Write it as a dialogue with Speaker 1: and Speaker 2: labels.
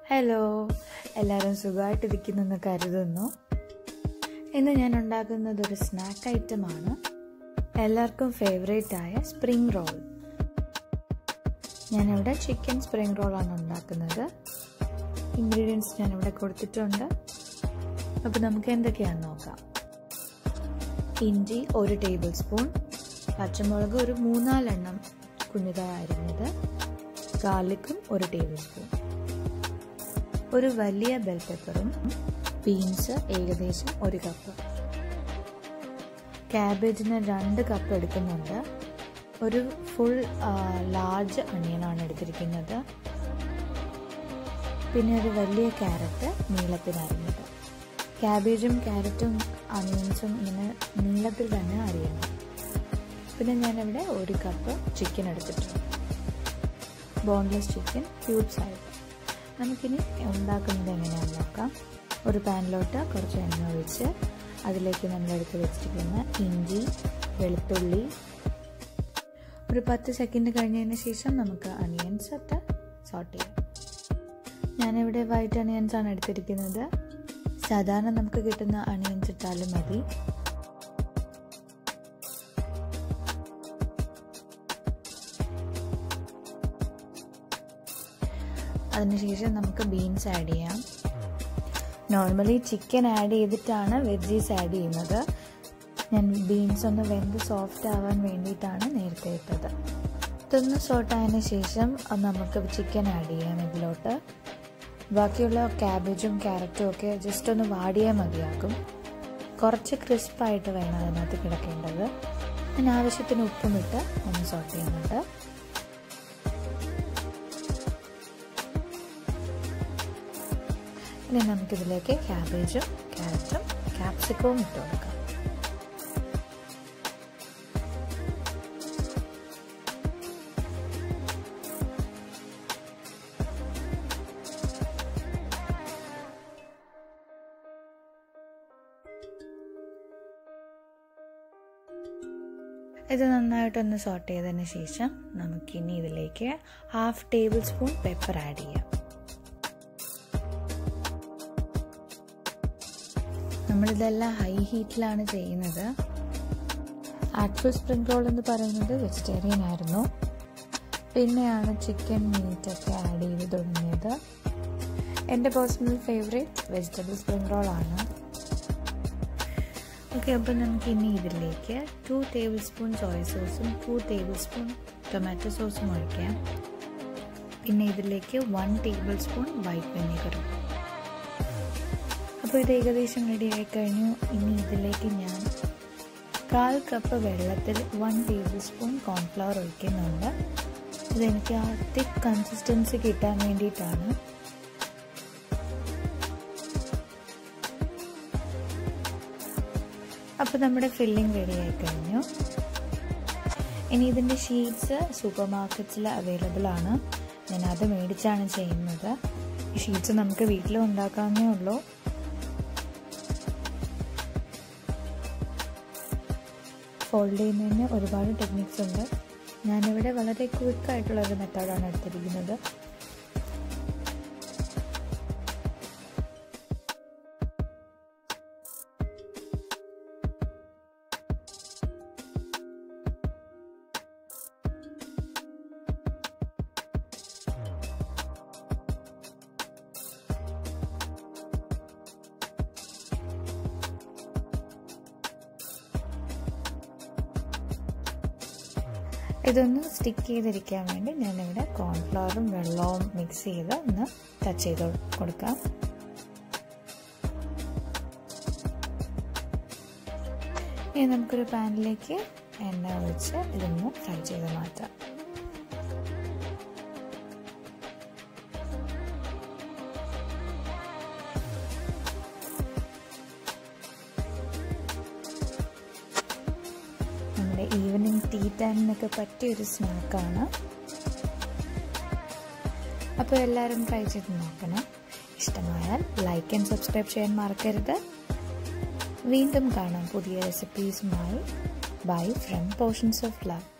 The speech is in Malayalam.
Speaker 1: ഹലോ എല്ലാവരും സുഖമായിട്ടിരിക്കുന്നെന്ന് കരുതുന്നു ഇന്ന് ഞാൻ ഉണ്ടാക്കുന്നത് ഒരു സ്നാക്ക് ഐറ്റമാണ് എല്ലാവർക്കും ഫേവറേറ്റ് ആയ സ്പ്രിംഗ് റോൾ ഞാനിവിടെ ചിക്കൻ സ്പ്രിംഗ് റോളാണ് ഉണ്ടാക്കുന്നത് ഇൻഗ്രീഡിയൻസ് ഞാനിവിടെ കൊടുത്തിട്ടുണ്ട് അപ്പോൾ നമുക്ക് എന്തൊക്കെയാണെന്ന് നോക്കാം ഇഞ്ചി ഒരു ടേബിൾ സ്പൂൺ പച്ചമുളക് ഒരു മൂന്നാലെണ്ണം കുഞ്ഞതായി അരിഞ്ഞത് ഗാർലിക്കും ഒരു ടേബിൾ സ്പൂൺ ഒരു വലിയ ബെൽ പെപ്പറും ബീൻസ് ഏകദേശം ഒരു കപ്പ് ക്യാബേജിന് രണ്ട് കപ്പ് എടുക്കുന്നുണ്ട് ഒരു ഫുൾ ലാർജ് അണിയനാണ് എടുത്തിരിക്കുന്നത് പിന്നെ ഒരു വലിയ ക്യാരറ്റ് നീളത്തിൽ അരിഞ്ഞത് ക്യാബേജും ക്യാരറ്റും അണിയൻസും ഇങ്ങനെ നീളത്തിൽ തന്നെ അരിയണം പിന്നെ ഞാനിവിടെ ഒരു കപ്പ് ചിക്കൻ എടുത്തിട്ടുണ്ട് ബോൺലെസ് ചിക്കൻ ക്യൂബ്സ് ആയിട്ട് നമുക്കിനി ഉണ്ടാക്കുന്നത് എങ്ങനെയാണെന്ന് നോക്കാം ഒരു പാനിലോട്ട് കുറച്ച് എണ്ണ ഒഴിച്ച് അതിലേക്ക് നമ്മൾ എടുത്ത് വെച്ചിരിക്കുന്ന ഇഞ്ചി വെളുത്തുള്ളി ഒരു പത്ത് സെക്കൻഡ് കഴിഞ്ഞതിന് ശേഷം നമുക്ക് അണിയൻസ് ഇട്ട് സോട്ട് ചെയ്യാം ഞാനിവിടെ വൈറ്റ് അണിയൻസ് ആണ് എടുത്തിരിക്കുന്നത് സാധാരണ നമുക്ക് കിട്ടുന്ന അണിയൻസ് ഇട്ടാലും മതി അതിനുശേഷം നമുക്ക് ബീൻസ് ആഡ് ചെയ്യാം നോർമലി ചിക്കൻ ആഡ് ചെയ്തിട്ടാണ് വെജീസ് ആഡ് ചെയ്യുന്നത് ഞാൻ ബീൻസ് ഒന്ന് വെന്ത് സോഫ്റ്റ് ആവാൻ വേണ്ടിയിട്ടാണ് നേരത്തെ ഇട്ടത് ഇതൊന്ന് സോട്ടായതിന് ശേഷം നമുക്ക് ചിക്കൻ ആഡ് ചെയ്യാം ഇതിലോട്ട് ബാക്കിയുള്ള ക്യാബേജും ക്യാരറ്റും ഒക്കെ ജസ്റ്റ് ഒന്ന് വാടിയാൽ മതിയാകും കുറച്ച് ക്രിസ്പായിട്ട് വേണം അതിനകത്ത് കിടക്കേണ്ടത് ഞാൻ ആവശ്യത്തിന് ഉപ്പും ഇട്ട് ഒന്ന് സോട്ട് ചെയ്യുന്നുണ്ട് ഇനി നമുക്കിതിലേക്ക് ക്യാബേജും ക്യാരറ്റും ക്യാപ്സിക്കവും ഇട്ട് കൊടുക്കാം ഇത് നന്നായിട്ടൊന്ന് സോട്ട് ചെയ്തതിന് ശേഷം നമുക്കിനി ഇതിലേക്ക് half tablespoon pepper add ചെയ്യാം നമ്മളിതെല്ലാം ഹൈ ഹീറ്റിലാണ് ചെയ്യുന്നത് ആക്ച്വൽ സ്പ്രിംഗ് റോൾ എന്ന് പറയുന്നത് വെജിറ്റേറിയൻ ആയിരുന്നു പിന്നെയാണ് ചിക്കൻ മീറ്റൊക്കെ ആഡ് ചെയ്ത് തുടങ്ങിയത് എൻ്റെ personal favourite vegetable spring roll ആണ് ഓക്കെ അപ്പോൾ നമുക്ക് ഇനി ഇതിലേക്ക് ടു ടേബിൾ സ്പൂൺ സോയ സോസും ടു ടേബിൾ സ്പൂൺ ടൊമാറ്റോ സോസും ഒഴിക്കാം പിന്നെ ഇതിലേക്ക് വൺ ടേബിൾ സ്പൂൺ വൈറ്റ് വിനീഗറും അപ്പോൾ ഇത് ഏകദേശം റെഡി ആയി കഴിഞ്ഞു ഇനി ഇതിലേക്ക് ഞാൻ കാൽ കപ്പ് വെള്ളത്തിൽ വൺ ടേബിൾ സ്പൂൺ കോൺഫ്ലവർ ഒഴിക്കുന്നുണ്ട് ഇതെനിക്ക് ആ തിക്ക് കൺസിസ്റ്റൻസി കിട്ടാൻ വേണ്ടിയിട്ടാണ് അപ്പോൾ നമ്മുടെ ഫില്ലിംഗ് റെഡി ആയി കഴിഞ്ഞു ഇനി ഇതിൻ്റെ ഷീറ്റ്സ് സൂപ്പർ മാർക്കറ്റ്സിൽ അവൈലബിൾ ആണ് ഞാൻ അത് മേടിച്ചാണ് ചെയ്യുന്നത് ഈ ഷീറ്റ്സ് നമുക്ക് വീട്ടിലും ഉണ്ടാക്കാവുന്നേ ഉള്ളൂ ഫോൾഡ് ചെയ്യുന്നതിന് ഒരുപാട് ടെക്നിക്സ് ഉണ്ട് ഞാനിവിടെ വളരെ ക്വിക്കായിട്ടുള്ള ഒരു മെത്തേഡാണ് എടുത്തിരിക്കുന്നത് ഇതൊന്ന് സ്റ്റിക്ക് ചെയ്തിരിക്കാൻ വേണ്ടി ഞാനിവിടെ കോൺഫ്ലവറും വെള്ളവും മിക്സ് ചെയ്ത് ഒന്ന് ടച്ച് ചെയ്ത് കൊടുക്കാം ഇനി നമുക്കൊരു പാനിലേക്ക് എണ്ണ ഒഴിച്ച് ഇതൊന്ന് ഫ്രൈ ചെയ്ത് മാറ്റാം നമ്മുടെ ഈവനിങ് ടീ ടൈമിനൊക്കെ പറ്റിയൊരു സ്നാക്കാണ് അപ്പോൾ എല്ലാവരും ട്രൈ ചെയ്ത് നോക്കണം ഇഷ്ടമായാൽ ലൈക്ക് ആൻഡ് സബ്സ്ക്രൈബ് ചെയ്യാൻ മറക്കരുത് വീണ്ടും കാണാം പുതിയ റെസിപ്പീസുമായി bye from portions of love